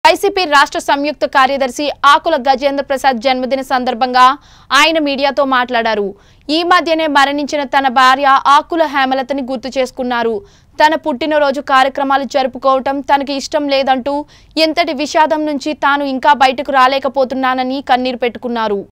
YCP రాష్ట్ర సంయుక్త కార్యదర్శి ఆకుల గజేంద్ర ప్రసాద్ జన్మదిన సందర్భంగా ఆయన మీడియాతో మాట్లాడారు ఈ మధ్యనే మరణించిన తన భార్య ఆకుల హేమలతని గుర్తు చేసుకున్నారు తన పుట్టినరోజు కార్యక్రమాలు జరుపుకోవటం తనకి ఇష్టం లేదంటూ ఎంతటి విషాదం నుంచి తాను ఇంకా బయటకు రాలేకపోతున్నానని కన్నీరు పెట్టుకున్నారు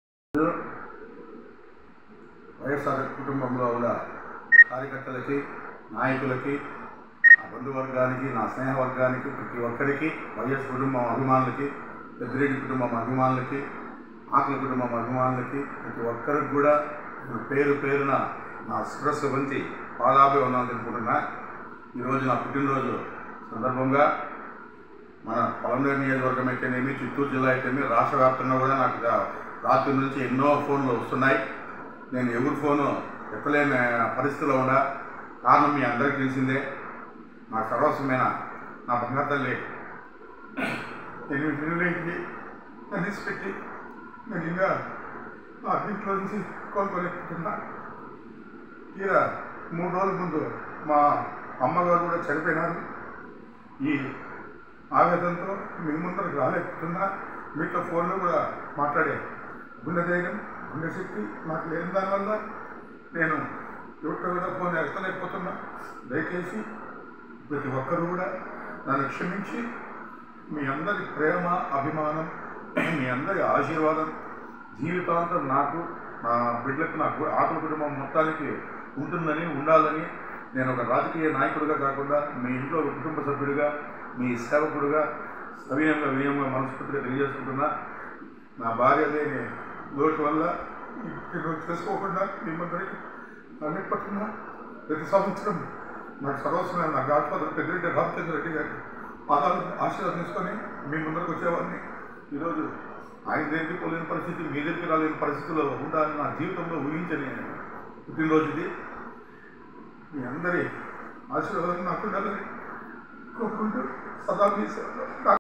వైఎస్ఆర్ కుటుంబంలో ఉన్న కార్యకర్తలకి నాయకులకి నా బంధువర్గానికి నా స్నేహవర్గానికి ప్రతి ఒక్కరికి వైఎస్ కుటుంబం అభిమానులకి పెద్దిరెడ్డి కుటుంబం అభిమానులకి ఆకలి కుటుంబం అభిమానులకి ప్రతి ఒక్కరికి కూడా నేను పేరు పేరున నా శిరస్సు వంచి పాదాభివందనాలు తెలుపుకుంటున్నా ఈరోజు నా పుట్టినరోజు సందర్భంగా మన పొలంనేరు నియోజకవర్గం అయితేనేమి చిత్తూరు జిల్లా అయితేనేమి రాష్ట్ర వ్యాప్తంగా కూడా నాకు రా- రాత్రి నుంచి ఎన్నో ఫోన్లు వస్తున్నాయి నేను ఎవరి ఫోను ఎత్తలేని పరిస్థితిలో ఉన్నా కారణం మీ అందరికీ తెలిసిందే నా సర్వస్వమైన నా బంగారు తల్లి ఎనిమిది నెలలైంది కలిసి పెట్టి నేను ఇంకా నా దీంట్లో నుంచి కోలుకోలేకపోతున్నా తీరా మూడు రోజుల ముందు మా అమ్మగారు కూడా చనిపోయినారు ఈ ఆవేదనతో మీ ముందరకు రాలేకపోతున్నా మీతో ఫోన్లో కూడా మాట్లాడే గుండె ధైర్యం గుండె శక్తి నాకు లేని దానివల్ల నేను ఎవరితో కూడా ఫోన్ ఎత్తలేకపోతున్నా దయచేసి ప్రతి ఒక్కరు కూడా నన్ను క్షమించి మీ అందరి ప్రేమ అభిమానం మీ అందరి ఆశీర్వాదం జీవితాంతం నాకు నా బిడ్డలకు నాకు ఆకుల కుటుంబం మొత్తానికి ఉంటుందని ఉండాలని నేను ఒక రాజకీయ నాయకుడిగా కాకుండా మీ ఇంట్లో ఒక కుటుంబ సభ్యుడిగా మీ సేవకుడిగా సవినయంగా వినయంగా మనస్ఫూర్తిగా తెలియజేసుకుంటున్నా నా భార్య లేని లోటు వల్ల ఇప్పుడు చేసుకోకుండా మీ ముందరికి అన్నిపట్టున్నా ప్రతి సంవత్సరం నాకు సర్వస్వమైన నా గాడ్ఫాదర్ పెద్దిరెడ్డి రామచంద్ర రెడ్డి గారి పాదాలు ఆశీర్వాదం తీసుకొని మీ ముందరకు వచ్చేవాడిని ఈరోజు ఆయన దగ్గరికి పోలేని పరిస్థితి మీ దగ్గరికి రాలేని పరిస్థితిలో ఉండాలని నా జీవితంలో ఊహించని పుట్టినరోజు ఇది మీ అందరి ఆశీర్వాదం నాకు ఉండాలని కోరుకుంటూ సదా మీ సేవలో